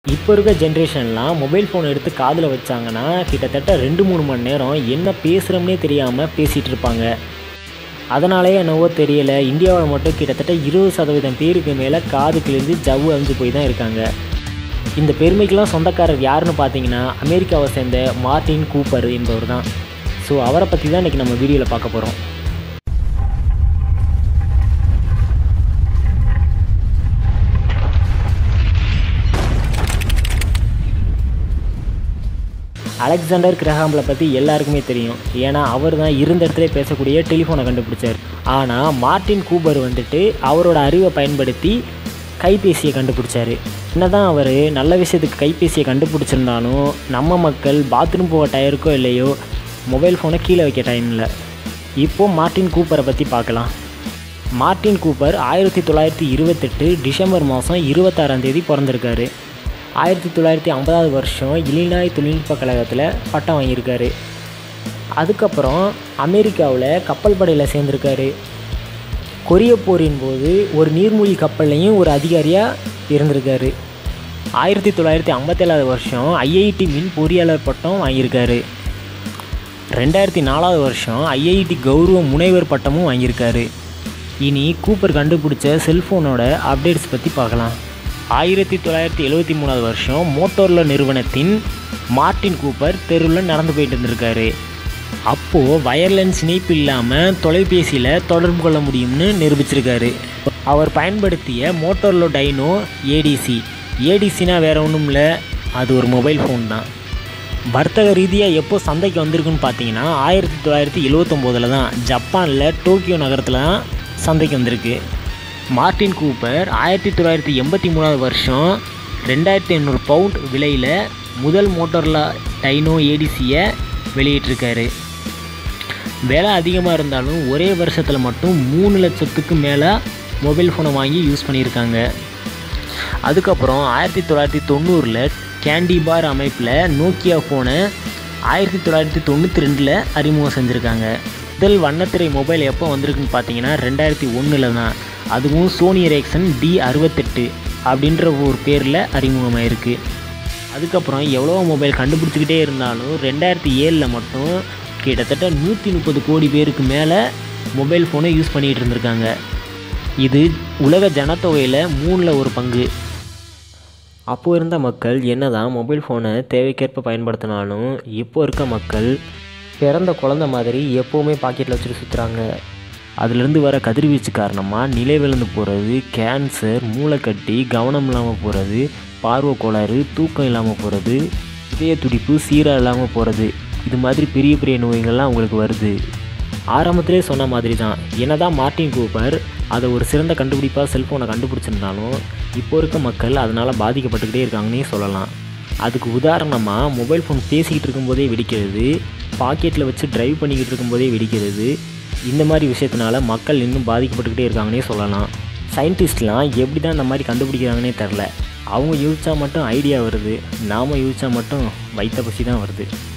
இப்போ இருக்க ஜென்ரேஷன்லாம் mobile phone எடுத்து காதில் வச்சாங்கன்னா கிட்டத்தட்ட ரெண்டு மூணு மணி நேரம் என்ன பேசுகிறோம்னே தெரியாமல் பேசிகிட்டு இருப்பாங்க அதனாலே என்னவோ தெரியல இந்தியாவில் மட்டும் கிட்டத்தட்ட இருபது சதவீதம் பேருக்கு மேலே காது கிழிந்து ஜவ்வு அழிஞ்சு போய் தான் இருக்காங்க இந்த பெருமைக்கெல்லாம் சொந்தக்காரர் யாருன்னு பார்த்தீங்கன்னா அமெரிக்காவை சேர்ந்த மார்ட்டின் கூப்பர் என்பவர் தான் ஸோ அவரை பற்றி தான் இன்றைக்கி நம்ம வீடியோவில் பார்க்க போகிறோம் அலெக்சாண்டர் கிரஹாம்ல பற்றி எல்லாருக்குமே தெரியும் ஏன்னா அவர் தான் இருந்த இடத்துல பேசக்கூடிய டெலிஃபோனை கண்டுபிடிச்சார் ஆனால் மார்ட்டின் கூபர் வந்துட்டு அவரோட அறிவை பயன்படுத்தி கைபேசியை கண்டுபிடிச்சாரு என்னதான் அவர் நல்ல விஷயத்துக்கு கைபேசியை கண்டுபிடிச்சிருந்தாலும் நம்ம மக்கள் பாத்ரூம் போக டயருக்கோ இல்லையோ மொபைல் ஃபோனை கீழே வைக்க டைம் இல்லை இப்போது மார்ட்டின் கூப்பரை பற்றி பார்க்கலாம் மார்ட்டின் கூப்பர் ஆயிரத்தி தொள்ளாயிரத்தி இருபத்தெட்டு டிசம்பர் மாதம் இருபத்தாறாம் தேதி பிறந்திருக்காரு ஆயிரத்தி தொள்ளாயிரத்தி ஐம்பதாவது வருஷம் இலினாய் தொழில்நுட்ப கழகத்தில் பட்டம் வாங்கியிருக்காரு அதுக்கப்புறம் அமெரிக்காவில் கப்பல் படையில் சேர்ந்திருக்காரு கொரிய போரின் போது ஒரு நீர்மூழ்கி கப்பல்லையும் ஒரு அதிகாரியாக இருந்திருக்காரு ஆயிரத்தி தொள்ளாயிரத்தி ஐம்பத்தேழாவது வருஷம் ஐஐடி மின் பொறியாளர் பட்டம் வாங்கியிருக்காரு ரெண்டாயிரத்தி நாலாவது வருஷம் ஐஐடி கௌரவ முனைவர் பட்டமும் வாங்கியிருக்காரு இனி கூப்பர் கண்டுபிடிச்ச செல்ஃபோனோட அப்டேட்ஸ் பற்றி பார்க்கலாம் ஆயிரத்தி தொள்ளாயிரத்தி எழுபத்தி மூணாவது வருஷம் மோட்டோர்லோ நிறுவனத்தின் மார்ட்டின் கூப்பர் தெருவில் நடந்து போயிட்டு இருந்திருக்காரு அப்போது வயர்லென்ஸ் இணைப்பு இல்லாமல் தொலைபேசியில் தொடர்பு கொள்ள முடியும்னு நிரூபிச்சிருக்காரு அவர் பயன்படுத்திய மோட்டோர்லோ டைனோ ஏடிசி ஏடிசினா வேறு ஒன்றும் இல்லை அது ஒரு மொபைல் ஃபோன் தான் வர்த்தக ரீதியாக எப்போ சந்தைக்கு வந்திருக்குன்னு பார்த்தீங்கன்னா ஆயிரத்தி தொள்ளாயிரத்தி எழுவத்தொம்போதில் தான் ஜப்பானில் டோக்கியோ நகரத்தில் தான் சந்தைக்கு வந்திருக்கு மார்ட்டின் கூப்பர் ஆயிரத்தி தொள்ளாயிரத்தி எண்பத்தி மூணாவது வருஷம் ரெண்டாயிரத்தி ஐநூறு பவுண்ட் விலையில் முதல் மோட்டோர்லா டைனோ ஏடிசியை வெளியிட்டிருக்காரு விலை அதிகமாக இருந்தாலும் ஒரே வருஷத்தில் மட்டும் மூணு லட்சத்துக்கு மேலே மொபைல் ஃபோனை வாங்கி யூஸ் பண்ணியிருக்காங்க அதுக்கப்புறம் ஆயிரத்தி தொள்ளாயிரத்தி தொண்ணூறில் கேண்டி பார் அமைப்பில் நோக்கியா ஃபோனை ஆயிரத்தி தொள்ளாயிரத்தி தொண்ணூற்றி ரெண்டில் அறிமுகம் செஞ்சுருக்காங்க முதல் வண்ணத்திரை மொபைல் எப்போ வந்திருக்குன்னு பார்த்தீங்கன்னா ரெண்டாயிரத்தி ஒன்றில் தான் அதுவும் சோனி எரேக்சன் டி அறுபத்தெட்டு அப்படின்ற ஒரு பேரில் அறிமுகமாயிருக்கு அதுக்கப்புறம் எவ்வளோ மொபைல் கண்டுபிடிச்சிக்கிட்டே இருந்தாலும் ரெண்டாயிரத்தி ஏழில் மட்டும் கிட்டத்தட்ட நூற்றி முப்பது கோடி பேருக்கு மேலே மொபைல் ஃபோனை யூஸ் பண்ணிகிட்டு இருந்திருக்காங்க இது உலக ஜனத்தொகையில் மூணில் ஒரு பங்கு அப்போது இருந்த மக்கள் என்ன தான் மொபைல் ஃபோனை தேவைக்கேற்ப பயன்படுத்தினாலும் இப்போ இருக்க மக்கள் பிறந்த குழந்த மாதிரி எப்போவுமே பாக்கெட்டில் வச்சுட்டு சுற்றுறாங்க அதுலேருந்து வர கதிர்வீச்சு காரணமாக நிலை விழுந்து போகிறது கேன்சர் மூளைக்கட்டி கவனம் இல்லாமல் போகிறது பார்வை கோளாறு தூக்கம் இல்லாமல் போகிறது இதய துடிப்பு சீராக இல்லாமல் போகிறது இது மாதிரி பெரிய பெரிய நோய்கள்லாம் அவங்களுக்கு வருது ஆரம்பத்திலே சொன்ன மாதிரி தான் என்ன தான் மார்ட்டின் கூப்பர் அதை ஒரு சிறந்த கண்டுபிடிப்பாக செல்ஃபோனை கண்டுபிடிச்சிருந்தாலும் இப்போ இருக்க மக்கள் அதனால் பாதிக்கப்பட்டுக்கிட்டே இருக்காங்கன்னே சொல்லலாம் அதுக்கு உதாரணமாக மொபைல் ஃபோன் பேசிக்கிட்டு இருக்கும்போதே வெடிக்கிறது பாக்கெட்டில் வச்சு டிரைவ் பண்ணிக்கிட்டு இருக்கும்போதே வெடிக்கிறது இந்த மாதிரி விஷயத்தினால மக்கள் இன்னும் பாதிக்கப்பட்டுக்கிட்டே இருக்காங்கன்னே சொல்லலாம் சயின்டிஸ்ட்லாம் எப்படி தான் இந்த மாதிரி கண்டுபிடிக்கிறாங்கன்னே தெரில அவங்க யூஸாக மட்டும் ஐடியா வருது நாம் யூஸாக மட்டும் வைத்த பசி தான் வருது